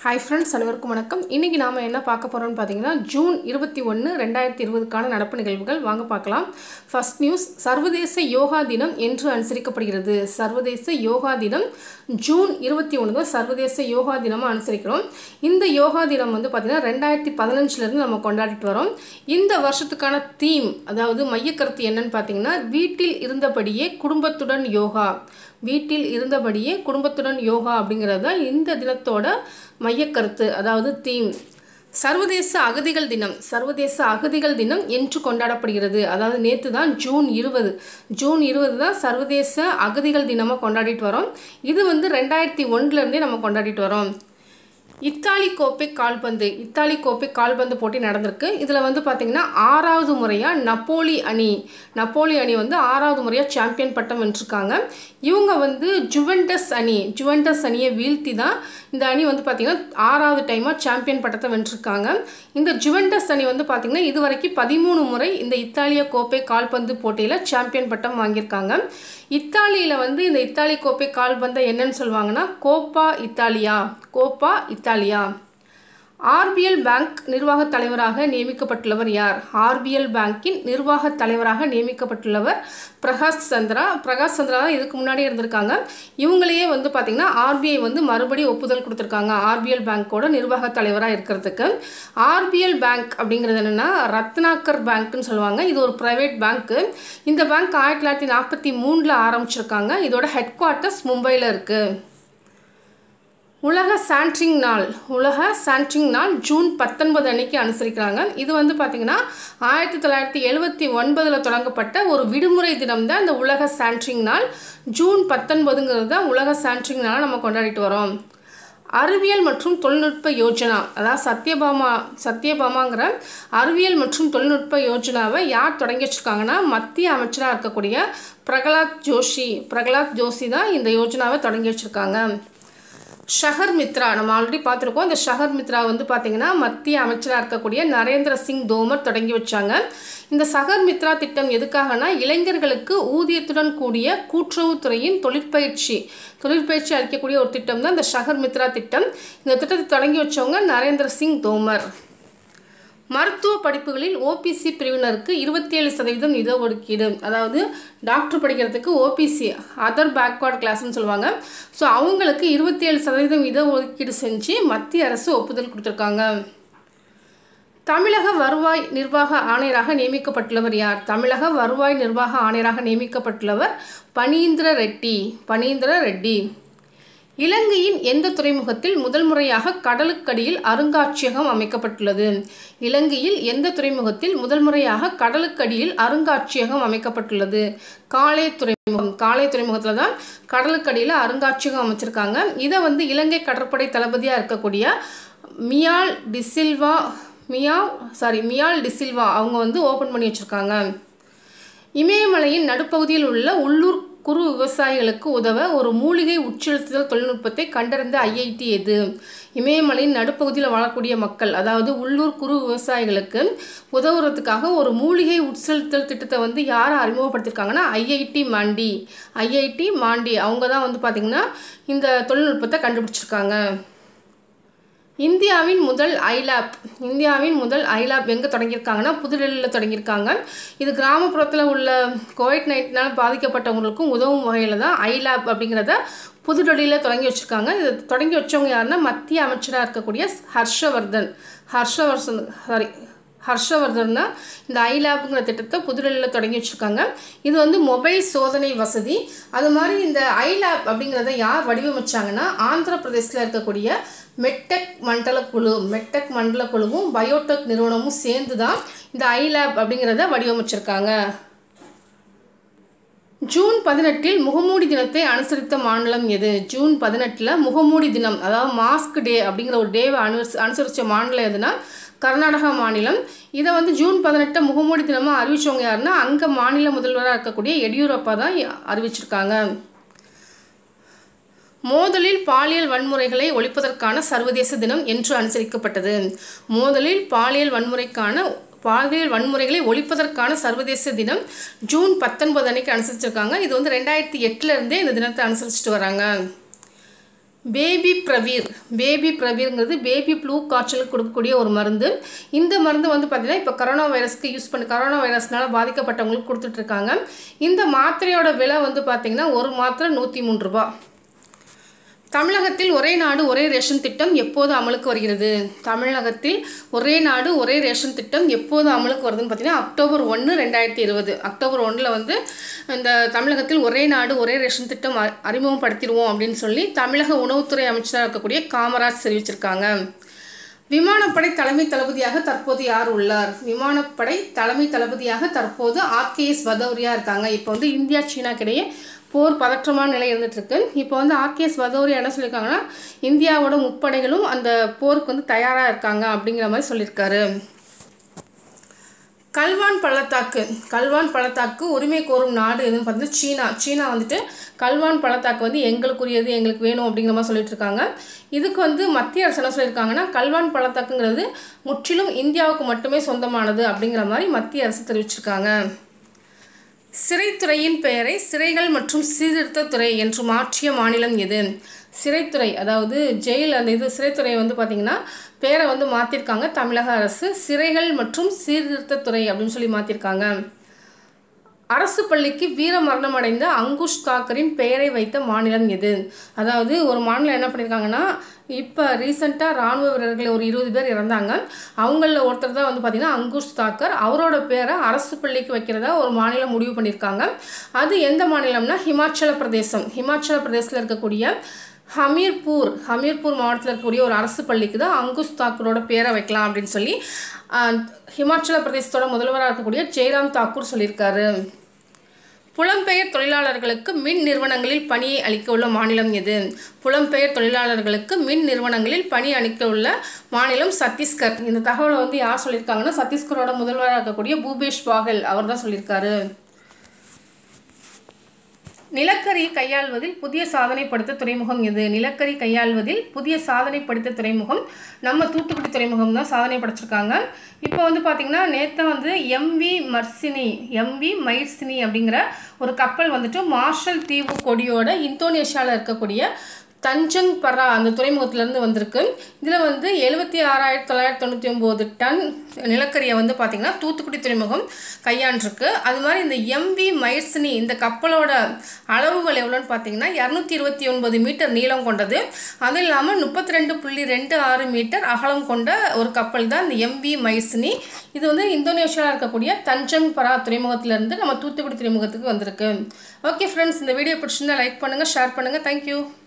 hi friends அனைவருக்கும் வணக்கம் இன்றைக்கி நாம் என்ன பார்க்க போகிறோம்னு பார்த்தீங்கன்னா ஜூன் இருபத்தி ஒன்று ரெண்டாயிரத்தி இருபதுக்கான நடப்பு நிகழ்வுகள் வாங்க பார்க்கலாம் ஃபர்ஸ்ட் நியூஸ் சர்வதேச யோகா தினம் என்று அனுசரிக்கப்படுகிறது சர்வதேச யோகா தினம் ஜூன் இருபத்தி ஒன்று தான் சர்வதேச யோகா தினமாக அனுசரிக்கிறோம் இந்த யோகா தினம் வந்து பார்த்திங்கன்னா ரெண்டாயிரத்தி பதினஞ்சுலேருந்து நம்ம கொண்டாடிட்டு வரோம் இந்த வருஷத்துக்கான தீம் அதாவது மையக்கருத்து என்னன்னு பார்த்தீங்கன்னா வீட்டில் இருந்தபடியே குடும்பத்துடன் யோகா வீட்டில் இருந்தபடியே குடும்பத்துடன் யோகா அப்படிங்கிறது தான் இந்த தினத்தோட மையக்கருத்து அதாவது தீம் சர்வதேச அகதிகள் தினம் சர்வதேச அகதிகள் தினம் என்று கொண்டாடப்படுகிறது அதாவது நேற்று தான் ஜூன் இருபது ஜூன் இருபது தான் சர்வதேச அகதிகள் தினமாக கொண்டாடிட்டு வரோம் இது வந்து ரெண்டாயிரத்தி ஒன்றுலேருந்தே நம்ம கொண்டாடிட்டு வரோம் இத்தாலி கோப்பை கால்பந்து இத்தாலி கோப்பை கால்பந்து போட்டி நடந்திருக்கு இதில் வந்து பார்த்திங்கன்னா ஆறாவது முறையாக நப்போலி அணி நப்போலி அணி வந்து ஆறாவது முறையாக சாம்பியன் பட்டம் வென்றிருக்காங்க இவங்க வந்து ஜுவெண்டஸ் அணி ஜுவெண்டஸ் அணியை வீழ்த்தி தான் இந்த அணி வந்து பார்த்திங்கன்னா ஆறாவது டைமாக சாம்பியன் பட்டத்தை வென்றிருக்காங்க இந்த ஜுவெண்டஸ் அணி வந்து பார்த்திங்கன்னா இது வரைக்கும் பதிமூணு முறை இந்த இத்தாலிய கோப்பை கால்பந்து போட்டியில் சாம்பியன் பட்டம் வாங்கியிருக்காங்க இத்தாலியில் வந்து இந்த இத்தாலி கோப்பை கால்பந்தை என்னன்னு சொல்லுவாங்கன்னா Coppa Italia Coppa Italia RBL bank நிர்வாகத் தலைவராக நியமிக்கப்பட்டுள்ளவர் யார் ஆர்பிஎல் பேங்கின் நிர்வாகத் தலைவராக நியமிக்கப்பட்டுள்ளவர் பிரகாஷ் சந்திரா பிரகாஷ் சந்திரா தான் இதுக்கு முன்னாடியே இருந்திருக்காங்க இவங்களையே வந்து பார்த்திங்கன்னா ஆர்பிஐ வந்து மறுபடியும் ஒப்புதல் கொடுத்துருக்காங்க ஆர்பிஎல் பேங்க்கோட நிர்வாகத் தலைவராக இருக்கிறதுக்கு ஆர்பிஎல் பேங்க் அப்படிங்கிறது என்னென்னா ரத்னாக்கர் பேங்க்னு சொல்லுவாங்க இது ஒரு ப்ரைவேட் பேங்க்கு இந்த பேங்க் ஆயிரத்தி தொள்ளாயிரத்தி நாற்பத்தி மூணில் ஆரம்பிச்சிருக்காங்க இதோட ஹெட் குவார்ட்டர்ஸ் மும்பையில் இருக்குது உலக சாண்ட்ரிங் நாள் உலக சாண்ட்ரிங் நாள் ஜூன் பத்தொன்பது அன்னைக்கு அனுசரிக்கிறாங்க இது வந்து பார்த்திங்கன்னா ஆயிரத்தி தொள்ளாயிரத்தி எழுபத்தி ஒன்பதில் தொடங்கப்பட்ட ஒரு விடுமுறை தினம் தான் இந்த உலக சாண்ட்ரிங் நாள் ஜூன் பத்தொன்பதுங்கிறது தான் உலக சாண்ட்ரிங் நாளை நம்ம கொண்டாடிட்டு வரோம் அறிவியல் மற்றும் தொழில்நுட்ப யோஜனா அதாவது சத்யபாமா சத்யபாமாங்கிற அறிவியல் மற்றும் தொழில்நுட்ப யோஜனாவை யார் தொடங்கி வச்சுருக்காங்கன்னா மத்திய அமைச்சராக இருக்கக்கூடிய பிரகலாத் ஜோஷி பிரகலாத் ஜோஷி தான் இந்த யோஜனாவை தொடங்கி வச்சுருக்காங்க ஷஹர் மித்ரா நம்ம ஆல்ரெடி பார்த்துருக்கோம் இந்த ஷஹர் மித்ரா வந்து பார்த்திங்கன்னா மத்திய அமைச்சராக இருக்கக்கூடிய நரேந்திர சிங் தோமர் தொடங்கி வச்சாங்க இந்த சகர் மித்ரா திட்டம் எதுக்காகனா இளைஞர்களுக்கு ஊதியத்துடன் கூடிய கூட்டுறவுத்துறையின் தொழிற்பயிற்சி தொழிற்பயிற்சி அளிக்கக்கூடிய ஒரு திட்டம் தான் இந்த ஷஹர் மித்ரா திட்டம் இந்த திட்டத்தை தொடங்கி வச்சவங்க நரேந்திர சிங் தோமர் மருத்துவ படிப்புகளில் ஓபிசி பிரிவினருக்கு இருபத்தி ஏழு சதவீதம் இடஒதுக்கீடு அதாவது டாக்டர் படிக்கிறதுக்கு ஓபிசி அதர் பேக்வர்ட் கிளாஸ்னு சொல்லுவாங்க ஸோ அவங்களுக்கு இருபத்தி ஏழு சதவீதம் இடஒதுக்கீடு செஞ்சு மத்திய அரசு ஒப்புதல் கொடுத்துருக்காங்க தமிழக வருவாய் நிர்வாக ஆணையராக நியமிக்கப்பட்டுள்ளவர் யார் தமிழக வருவாய் நிர்வாக ஆணையராக நியமிக்கப்பட்டுள்ளவர் பனீந்திர ரெட்டி பனீந்திர ரெட்டி இலங்கையின் எந்த துறைமுகத்தில் முதல் முறையாக கடலுக்கடியில் அருங்காட்சியகம் அமைக்கப்பட்டுள்ளது இலங்கையில் எந்த துறைமுகத்தில் முதல் முறையாக கடலுக்கடியில் அருங்காட்சியகம் அமைக்கப்பட்டுள்ளது காலே துறைமுகம் காலே துறைமுகத்தில் தான் கடலுக்கடியில் அருங்காட்சியகம் அமைச்சிருக்காங்க இதை வந்து இலங்கை கடற்படை தளபதியாக இருக்கக்கூடிய மியால் டிசில்வா மியாவ் சாரி மியால் டிசில்வா அவங்க வந்து ஓப்பன் பண்ணி வச்சுருக்காங்க இமயமலையின் நடுப்பகுதியில் உள்ள உள்ளூர் குறு விவசாயிகளுக்கு உதவ ஒரு மூலிகை உட்செலுத்துதல் தொழில்நுட்பத்தை கண்டறிந்த ஐஐடி எது இமயமலையின் நடுப்பகுதியில் வாழக்கூடிய மக்கள் அதாவது உள்ளூர் குறு விவசாயிகளுக்கு உதவுறதுக்காக ஒரு மூலிகை உட்செலுத்தல் திட்டத்தை வந்து யார் அறிமுகப்படுத்தியிருக்காங்கன்னா ஐஐடி மாண்டி ஐஐடி மாண்டி அவங்க தான் வந்து பார்த்திங்கன்னா இந்த தொழில்நுட்பத்தை கண்டுபிடிச்சிருக்காங்க இந்தியாவின் முதல் ஐலாப் இந்தியாவின் முதல் ஐலாப் எங்கே தொடங்கியிருக்காங்கன்னா புதுடெல்லியில் தொடங்கியிருக்காங்க இது கிராமப்புறத்தில் உள்ள கோவிட் நைன்டீனால் பாதிக்கப்பட்டவங்களுக்கும் உதவும் வகையில் தான் ஐலாப் அப்படிங்கிறத புதுடெல்லியில் தொடங்கி வச்சுருக்காங்க இது தொடங்கி வச்சவங்க யாருன்னா மத்திய அமைச்சராக இருக்கக்கூடிய ஹர்ஷவர்தன் ஹர்ஷவர்தன் சாரி ஹர்ஷவர்தன் தான் இந்த ஐலாப்புங்கிற திட்டத்தை புதுடெல்லியில் தொடங்கி வச்சுருக்காங்க இது வந்து மொபைல் சோதனை வசதி அது மாதிரி இந்த ஐலாப் அப்படிங்கிறத யார் வடிவமைச்சாங்கன்னா ஆந்திர பிரதேசில் இருக்கக்கூடிய மெட்டெக் மண்டல குழு மெட்டெக் மண்டல குழுவும் பயோடெக் நிறுவனமும் சேர்ந்து தான் இந்த ஐலாப் அப்படிங்கிறத வடிவமைச்சிருக்காங்க ஜூன் பதினெட்டில் முகமூடி தினத்தை அனுசரித்த மாநிலம் எது ஜூன் பதினெட்டில் முகமூடி தினம் அதாவது மாஸ்க் டே அப்படிங்கிற ஒரு டேவை அனுச அனுசரித்த மாநிலம் எதுனா கர்நாடகா மாநிலம் இதை வந்து ஜூன் பதினெட்டை முகமூடி தினமாக அறிவித்தவங்க யாருன்னா அங்கே மாநில முதல்வராக இருக்கக்கூடிய எடியூரப்பா தான் அறிவிச்சிருக்காங்க மோதலில் பாலியல் வன்முறைகளை ஒழிப்பதற்கான சர்வதேச தினம் என்று அனுசரிக்கப்பட்டது மோதலில் பாலியல் வன்முறைக்கான பாலியல் வன்முறைகளை ஒழிப்பதற்கான சர்வதேச தினம் ஜூன் பத்தொன்பது அன்னைக்கு அனுசரிச்சிருக்காங்க இது வந்து ரெண்டாயிரத்தி எட்டுலேருந்தே இந்த தினத்தை அனுசரிச்சுட்டு வராங்க பேபி பிரவீர் பேபி பிரவீர்ங்கிறது பேபி ப்ளூ காய்ச்சலுக்கு கொடுக்கக்கூடிய ஒரு மருந்து இந்த மருந்து வந்து பார்த்திங்கன்னா இப்போ கரோனா வைரஸ்க்கு யூஸ் பண்ணி கரோனா வைரஸ்னால பாதிக்கப்பட்டவங்களுக்கு கொடுத்துட்ருக்காங்க இந்த மாத்திரையோட விலை வந்து பார்த்திங்கன்னா ஒரு மாத்திரை நூற்றி மூணு ரூபா தமிழகத்தில் ஒரே நாடு ஒரே ரேஷன் திட்டம் எப்போது அமலுக்கு வருகிறது தமிழகத்தில் ஒரே நாடு ஒரே ரேஷன் திட்டம் எப்போது அமலுக்கு வருதுன்னு பார்த்தீங்கன்னா அக்டோபர் ஒன்று ரெண்டாயிரத்தி இருபது அக்டோபர் ஒன்றில் வந்து இந்த தமிழகத்தில் ஒரே நாடு ஒரே ரேஷன் திட்டம் அ- அறிமுகப்படுத்திடுவோம் அப்படின்னு சொல்லி தமிழக உணவுத்துறை அமைச்சராக இருக்கக்கூடிய காமராஜ் தெரிவிச்சிருக்காங்க விமானப்படை தலைமை தளபதியாக தற்போது யார் உள்ளார் விமானப்படை தலைமை தளபதியாக தற்போது ஆர்கேஎஸ் பதௌரியா இருக்காங்க இப்போ வந்து இந்தியா சீனாக்கிடையே போர் பதற்றமான நிலை இருந்துட்டு இருக்கு இப்போ வந்து ஆர்கேஎஸ் பதௌரியா என்ன சொல்லியிருக்காங்கன்னா இந்தியாவோட முப்படைகளும் அந்த போருக்கு வந்து தயாராக இருக்காங்க அப்படிங்கிற மாதிரி சொல்லியிருக்காரு கல்வான் பள்ளத்தாக்கு கல்வான் பள்ளத்தாக்கு உரிமை கோரும் நாடு எதுன்னு பார்த்தீங்கன்னா சீனா சீனா வந்துட்டு கல்வான் பள்ளத்தாக்கு வந்து எங்களுக்குரியது எங்களுக்கு வேணும் அப்படிங்கிற மாதிரி சொல்லிட்டு இருக்காங்க இதுக்கு வந்து மத்திய அரசு என்ன சொல்லியிருக்காங்கன்னா கல்வான் பள்ளத்தாக்குங்கிறது முற்றிலும் இந்தியாவுக்கு மட்டுமே சொந்தமானது அப்படிங்கிற மாதிரி மத்திய அரசு தெரிவிச்சிருக்காங்க சிறைத்துறையின் பெயரை சிறைகள் மற்றும் சீர்திருத்தத்துறை என்று மாற்றிய மாநிலம் எது சிறைத்துறை அதாவது ஜெயில் அந்த இது சிறைத்துறை வந்து பார்த்திங்கன்னா பேரை வந்து மாற்றிருக்காங்க தமிழக அரசு சிறைகள் மற்றும் சீர்திருத்தத்துறை அப்படின்னு சொல்லி மாற்றிருக்காங்க அரசு பள்ளிக்கு வீர மரணம் அடைந்த அங்குஷ் தாக்கரின் பெயரை வைத்த மாநிலம் எது அதாவது ஒரு மாநிலம் என்ன பண்ணியிருக்காங்கன்னா இப்போ ரீசெண்டாக ராணுவ வீரர்கள் ஒரு இருபது பேர் இறந்தாங்க அவங்களில் ஒருத்தர் தான் வந்து பார்த்திங்கன்னா அங்குஷ் தாக்கர் அவரோட பேரை அரசு பள்ளிக்கு வைக்கிறதா ஒரு மாநிலம் முடிவு பண்ணியிருக்காங்க அது எந்த மாநிலம்னா ஹிமாச்சல பிரதேசம் ஹிமாச்சல பிரதேசத்தில் இருக்கக்கூடிய ஹமீர்பூர் ஹமீர்பூர் மாவட்டத்தில் இருக்கக்கூடிய ஒரு அரசு பள்ளிக்கு தான் அங்குஷ் தாக்கூரோட பேரை வைக்கலாம் அப்படின்னு சொல்லி ஆஹ், ஹிமாச்சல பிரதேசத்தோட முதல்வராக இருக்கக்கூடிய ஜெய்ராம் தாக்கூர் சொல்லியிருக்காரு புலம்பெயர் தொழிலாளர்களுக்கு மின் நிறுவனங்களில் பணியை அளிக்க உள்ள மாநிலம் எது புலம்பெயர் தொழிலாளர்களுக்கு மின் நிறுவனங்களில் பணி அளிக்க உள்ள மாநிலம் சத்தீஸ்கர் இந்த தகவலை வந்து யார் சொல்லியிருக்காங்கன்னா சத்தீஸ்கரோட முதல்வராக இருக்கக்கூடிய பூபேஷ் பாகல் அவர் தான் சொல்லியிருக்காரு நிலக்கரி கையாள்வதில் புதிய சாதனை படுத்த துறைமுகம் எது நிலக்கரி கையாள்வதில் புதிய சாதனை படுத்த துறைமுகம் நம்ம தூத்துக்குடி துறைமுகம் தான் சாதனை படைச்சிருக்காங்க இப்போ வந்து பார்த்திங்கன்னா நேற்று வந்து எம்வி மர்சினி எம்வி மைர்சினி அப்படிங்கிற ஒரு கப்பல் வந்துட்டு மார்ஷல் தீவு கொடியோட இந்தோனேஷியாவில் இருக்கக்கூடிய தஞ்சங் பரா அந்த துறைமுகத்திலேருந்து வந்திருக்கு இதில் வந்து எழுபத்தி ஆறாயிரத்தி தொள்ளாயிரத்தி தொண்ணூற்றி ஒம்பது டன் நிலக்கரியை வந்து பார்த்திங்கன்னா தூத்துக்குடி துறைமுகம் கையாண்டிருக்கு அது மாதிரி இந்த எம்வி மைர்சினி இந்த கப்பலோட அளவுகள் எவ்வளோன்னு பார்த்தீங்கன்னா இரநூத்தி இருபத்தி ஒன்பது மீட்டர் நீளம் கொண்டது அது இல்லாமல் முப்பத்தி ரெண்டு புள்ளி ரெண்டு ஆறு மீட்டர் அகலம் கொண்ட ஒரு கப்பல் தான் இந்த எம்வி மைர்சினி இது வந்து இந்தோனேஷியாவில் இருக்கக்கூடிய தஞ்சங் பரா துறைமுகத்திலேருந்து நம்ம தூத்துக்குடி துறைமுகத்துக்கு வந்திருக்கு ஓகே ஃப்ரெண்ட்ஸ் இந்த வீடியோ பிடிச்சிருந்தா லைக் பண்ணுங்கள் ஷேர் பண்ணுங்கள் தேங்க்யூ